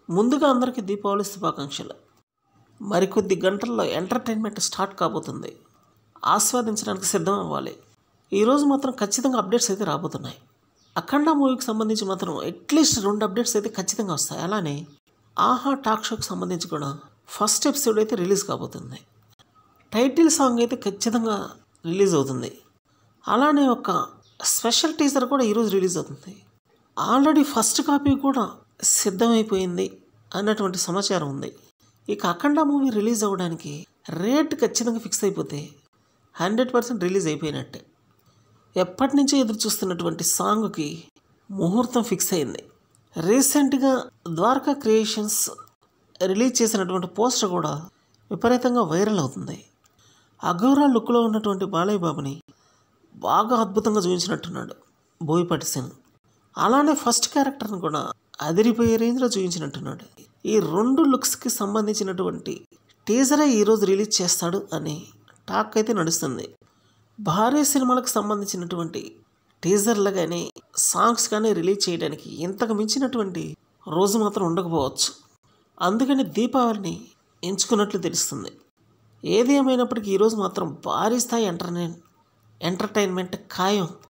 ముందుగా అందరికీ దీపావళి శుభాకాంక్షలు మరికొద్ది గంటల్లో ఎంటర్టైన్మెంట్ స్టార్ట్ కాబోతుంది ఆస్వాదించడానికి సిద్ధం అవ్వాలి ఈరోజు మాత్రం ఖచ్చితంగా అప్డేట్స్ అయితే రాబోతున్నాయి అఖండ మూవీకి సంబంధించి మాత్రం అట్లీస్ట్ రెండు అప్డేట్స్ అయితే ఖచ్చితంగా వస్తాయి అలానే ఆహా టాక్ షోకి సంబంధించి కూడా ఫస్ట్ ఎపిసోడ్ అయితే రిలీజ్ కాబోతుంది టైటిల్ సాంగ్ అయితే ఖచ్చితంగా రిలీజ్ అవుతుంది అలానే ఒక స్పెషల్ టీజర్ కూడా ఈరోజు రిలీజ్ అవుతుంది ఆల్రెడీ ఫస్ట్ కాపీ కూడా సిద్ధమైపోయింది అన్నటువంటి సమాచారం ఉంది ఇక అఖండ మూవీ రిలీజ్ అవ్వడానికి రేట్ ఖచ్చితంగా ఫిక్స్ అయిపోతే హండ్రెడ్ పర్సెంట్ రిలీజ్ అయిపోయినట్టే ఎప్పటి నుంచో ఎదురు చూస్తున్నటువంటి సాంగ్కి ముహూర్తం ఫిక్స్ అయింది రీసెంట్గా ద్వారకా క్రియేషన్స్ రిలీజ్ చేసినటువంటి పోస్టర్ కూడా విపరీతంగా వైరల్ అవుతుంది అఘోరా లుక్లో ఉన్నటువంటి బాలయ్య బాబుని బాగా అద్భుతంగా చూపించినట్టున్నాడు బోయపాటి సింగ్ అలానే ఫస్ట్ క్యారెక్టర్ని కూడా అదిరిపోయే రేంజ్లో చూపించినట్టున్నాడు ఈ రెండు లుక్స్కి సంబంధించినటువంటి టీజరే ఈరోజు రిలీజ్ చేస్తాడు అని టాక్ అయితే నడుస్తుంది భారీ సినిమాలకు సంబంధించినటువంటి టీజర్లు కానీ సాంగ్స్ కానీ రిలీజ్ చేయడానికి ఇంతకు మించినటువంటి రోజు మాత్రం ఉండకపోవచ్చు అందుకని దీపావళిని ఎంచుకున్నట్లు తెలుస్తుంది ఏది ఏమైనప్పటికీ ఈరోజు మాత్రం భారీ స్థాయి ఎంటర్టైన్ ఎంటర్టైన్మెంట్ ఖాయం